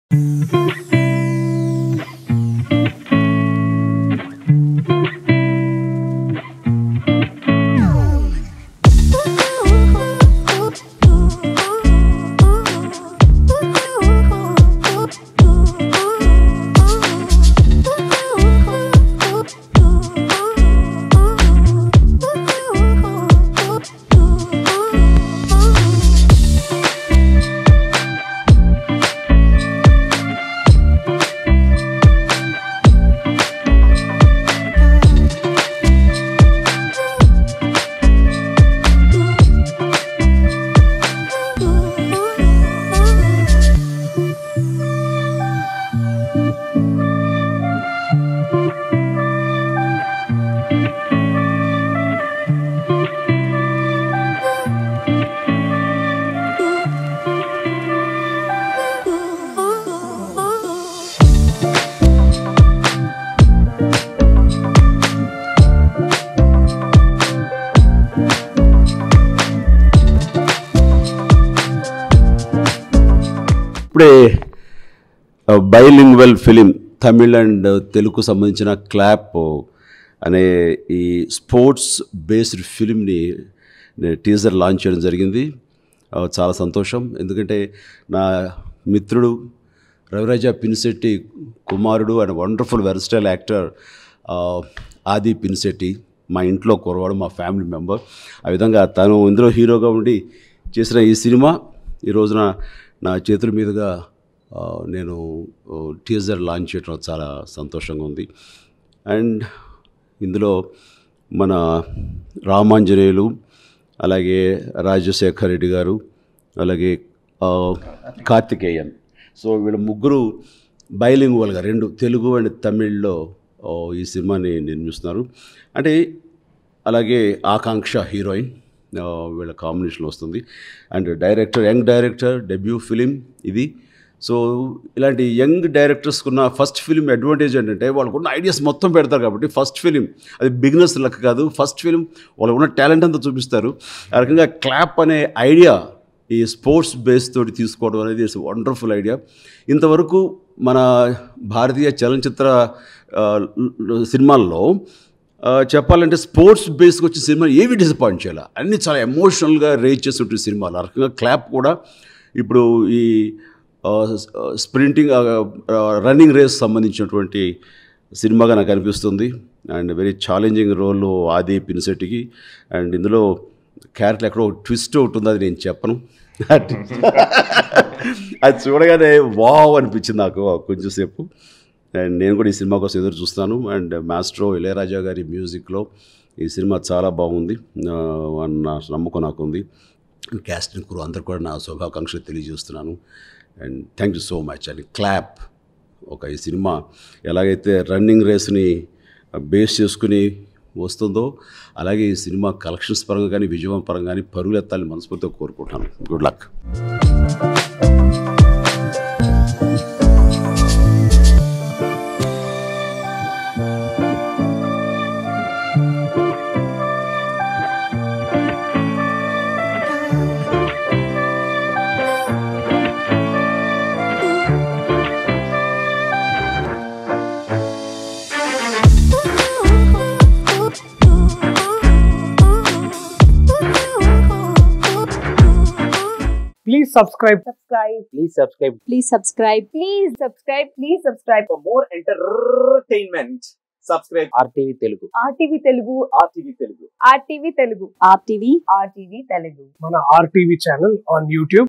ఇప్పుడే bilingual film Tamil and Telugu సంబంధించిన క్లాప్ అనే ఈ స్పోర్ట్స్ బేస్డ్ ఫిలింని టీజర్ లాంచ్ చేయడం జరిగింది ఆ, చాలా సంతోషం ఎందుకంటే నా మిత్రుడు రవిరాజ పినిశెట్టి కుమారుడు అండ్ వండర్ఫుల్ వెర్స్టైల్ యాక్టర్ ఆది పినిశెట్టి మా ఇంట్లో కురవాడు మా ఫ్యామిలీ మెంబర్ ఆ విధంగా తను ఇందులో హీరోగా ఉండి చేసిన ఈ సినిమా ఈ రోజున నా చేతుల మీదుగా ఆ, నేను టీజర్ లాంచ్ చేయడం చాలా సంతోషంగా ఉంది అండ్ ఇందులో మన రామాంజనేయులు అలాగే రాజశేఖర్ రెడ్డి గారు అలాగే ఆ, కార్తికేయన్ సో వీళ్ళ ముగ్గురు బైలింగువల్గా రెండు తెలుగు అండ్ తమిళ్లో ఆ, ఈ సినిమాని నిర్మిస్తున్నారు అంటే అలాగే ఆకాంక్ష హీరోయిన్ ఆ, వీళ్ళ కాంబినేషన్ వస్తుంది and director young director debut film ఇది సో ఇలాంటి యంగ్ డైరెక్టర్స్కున్న ఫస్ట్ ఫిలిం అడ్వాంటేజ్ ఏంటంటే వాళ్ళకున్న ఐడియాస్ మొత్తం పెడతారు కాబట్టి ఫస్ట్ ఫిలిం అది బిగినర్స్ లెక్క కాదు ఫస్ట్ ఫిలిం వాళ్ళకు ఉన్న టాలెంట్ అంతా చూపిస్తారు ఆ రకంగా క్లాప్ అనే ఐడియా ఈ స్పోర్ట్స్ బేస్ తోటి తీసుకోవడం అనేది ఇట్స్ వండర్ఫుల్ ఐడియా ఇంతవరకు మన భారతీయ చలనచిత్ర ఆ, సినిమాల్లో ఆ, చెప్పాలంటే స్పోర్ట్స్ బేస్కి వచ్చిన సినిమా ఏవి డిసప్పాయింట్ చేయాలి అన్నీ చాలా ఎమోషనల్గా రేజ్ చేస్తుంటే సినిమాలు ఆ రకంగా క్లాప్ కూడా ఇప్పుడు ఈ ఆ, స్ప్రింటింగ్ ఆ, రన్నింగ్ రేస్ సంబంధించినటువంటి సినిమాగా నాకు అనిపిస్తుంది and very challenging role Aadhi పినిసెట్టికి అండ్ ఇందులో క్యారెక్టర్ ఎక్కడో ట్విస్ట్ ఒకటి ఉంది అది నేను చెప్పను అది చూడగానే వావ్ అనిపించింది నాకు కొంచెం సేపు అండ్ నేను కూడా ఈ సినిమా కోసం ఎదురు చూస్తాను అండ్ మాస్ట్రో ఇళయరాజా గారి మ్యూజిక్లో ఈ సినిమా చాలా బాగుంది ఆ, అన్న నమ్మకం నాకు ఉంది క్యాస్టింగ్ క్రూ అందరు కూడా నా శుభాకాంక్షలు తెలియజేస్తున్నాను and thank you so much and Clap ఒక ఈ సినిమా ఎలాగైతే రన్నింగ్ రేస్ని బేస్ చేసుకుని వస్తుందో అలాగే ఈ సినిమా కలెక్షన్స్ పరంగా కానీ విజయం పరంగా కానీ పరుగులు ఎత్తాలని మనస్ఫూర్తిగా కోరుకుంటాను good luck Please subscribe. subscribe Please subscribe Please subscribe. please subscribe please subscribe for more entertainment. Subscribe RTV Telugu. RTV Telugu RTV Telugu. RTV Telugu RTV. RTV Telugu మన RTV channel on YouTube.